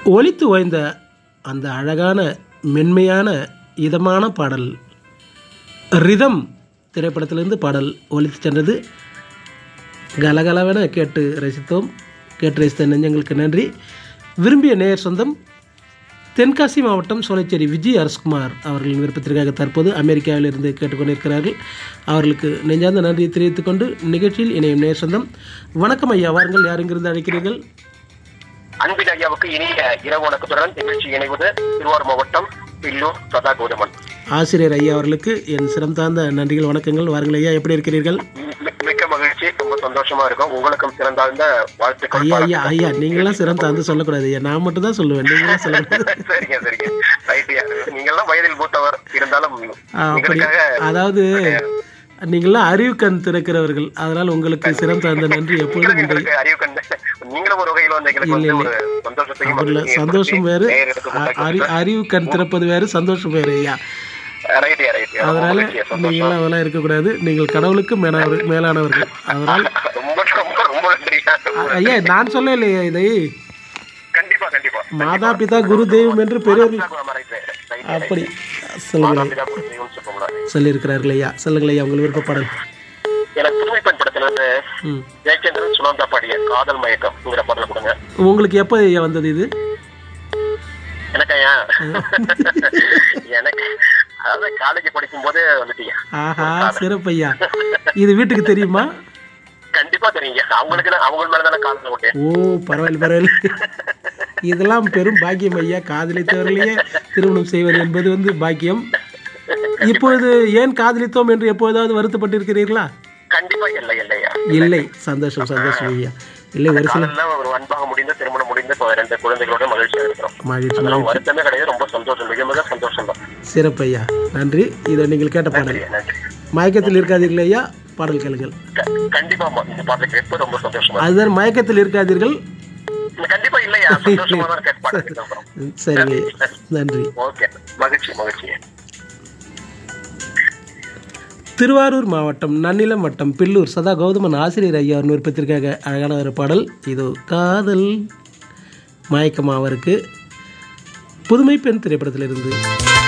ஒலித்து ஓய்ந்த அந்த அழகான மென்மையான இதமான பாடல் ரிதம் திரைப்படத்திலிருந்து பாடல் ஒலித்து சென்றது கலகலவென கேட்டு ரசித்தோம் கேட்டு ரசித்த நெஞ்சங்களுக்கு நன்றி விரும்பிய நேயர் சொந்தம் தென்காசி மாவட்டம் சோலைச்சேரி விஜய் அரஸ்குமார் அவர்களின் விருப்பத்திற்காக தற்போது அமெரிக்காவிலிருந்து கேட்டுக்கொண்டிருக்கிறார்கள் அவர்களுக்கு நெஞ்சார்ந்த நன்றியை தெரிவித்துக் கொண்டு நிகழ்ச்சியில் இணையும் நேர் சொந்தம் வணக்கம் ஐயா வாருங்கள் யார் இங்கிருந்து அழைக்கிறீர்கள் அன்பின் ஐயாவுக்கு இனிய இரவு வணக்கத்துடன் நிகழ்ச்சி இணைவது திருவாரூர் மாவட்டம் பில்லூர் சதா கௌதமன் ஆசிரியர் ஐயா அவர்களுக்கு என் சிரம் தாழ்ந்த நன்றிகள் வணக்கங்கள் வாருங்கள் ஐயா எப்படி இருக்கிறீர்கள் மி- மிக்க மகிழ்ச்சி ரொம்ப சந்தோஷமா இருக்கும் உங்களுக்கும் சிறந்தாழ்ந்த வாழ்த்துக்கள் ஐயா ஐயா ஐயா நீங்களாம் சிரம் தாழ்ந்து சொல்லக்கூடாது ஐயா நான் மட்டும் தான் சொல்லுவேன் நீங்களாம் சொல்லக்கூடாது சரிங்க சரிங்க ரைட் நீங்க எல்லாம் வயதில் மூத்தவர் இருந்தாலும் ஆ, அப்படி எங்களுக்காக அதாவது நீங்களாம் அறிவு கண் திறக்கிறவர்கள் அதனால் உங்களுக்கு சிரம் தாழ்ந்த நன்றி எப்பொழுதும் உண்டு எங்களுக்கு அறிவு கண்டு நீங்களும் ஒரு வகையில் வந்து எங்களுக்கு வந்து ஒரு சந்தோஷத்தையும் இல்ல மகிழ்ச்சியும் சந்தோஷம் வேறு நேயர்களுக்கு அ- அறி அறிவு கண் திறப்பது வேறு சந்தோஷம் வேறு ஐயா ரைட் ரைட் அதனால நீங்களாம் அதெல்லாம் இருக்கக்கூடாது நீங்கள் கடவுளுக்கு மேலானவர் மேலானவர்கள் அதனால் ரொம்ப ரொம்ப ரொம்ப நன்றி அ- ஐயா நான் சொல்ல இல்லையா இதை கண்டிப்பா கண்டிப்பா மாதா பிதா குரு தெய்வம் என்று பெரியவர்கள் ரைட் ரைட் ரைட் அப்படி சொல்லுங்கள் சொல்லியிருக்கிறார்கள் ஐயா சொல்லுங்கள் ஐயா உங்கள் விருப்பப்பாடல் எனக்கு புதுமை பெண் படத்துல இருந்து ம் ஜெயச்சந்திரன் சுனந்தா பாடிய காதல் மயக்கம்ங்கிற பாடல் கொடுங்க உங்களுக்கு எப்போ ஐயா வந்தது இது எனக்கு ஏன் எனக்கு அதாவது காலேஜ் படிக்கும் போதே வந்துட்டீங்க ஆஹா சிறப்பையா இது வீட்டுக்கு தெரியுமா கண்டிப்பா தெரியுங்க அவங்களுக்கு தான் அவங்க மேல தானே காதல் ஓட்டேன் ஓ பரவாயில்ல பரவாயில்ல இதெல்லாம் பெரும் பாக்கியம் ஐயா காதலித்தவர்களையே திருமணம் செய்வது என்பது வந்து பாக்கியம் இப்பொழுது ஏன் காதலித்தோம் என்று எப்பொழுதாவது வருத்தப்பட்டிருக்கிறீர்களா கண்டிப்பா இல்லை இல்லையா இல்லை சந்தோஷம் சந்தோஷம் ஐயா இல்லை ஒரு சில காதல்ல ஒரு அன்பாக முடிந்த திருமணம் முடிந்த இப்ப ரெண்டு குழந்தைகளோட மகிழ்ச்சியா இருக்கிறோம் மகிழ்ச்சி அதெல்லாம் மகிழ்ச்சி வருத்தமே கிடையாது ரொம்ப சந்தோஷம் மிக மிக சந்தோஷம் தான் சிறப்பு ஐயா நன்றி இதை நீங்கள் கேட்ட பாடல் நன்றி நன்றி மயக்கத்தில் இருக்காதீர்கள் ஐயா பாடல் கேளுங்கள் க- கண்டிப்பா அம்மா, இந்த பாட்டு கேட்பது ரொம்ப சந்தோஷமா அதுதான் மயக்கத்தில் இருக்காதீர்கள் இருக்கு. கண்டிப்பா இல்லையா சந்தோஷமா தான் கேட்டு பாட்டு கேட்கிறோம் சரிங்க ஐயா. நன்றி ஓகே மகிழ்ச்சி மகிழ்ச்சி திருவாரூர் மாவட்டம் நன்னிலம் வட்டம் பில்லூர் சதா கௌதமன் ஆசிரியர் ஐயா விருப்பத்திற்காக அழகான ஒரு பாடல் இதோ காதல் மயக்கமா அவருக்கு புதுமை பெண் திரைப்படத்திலிருந்து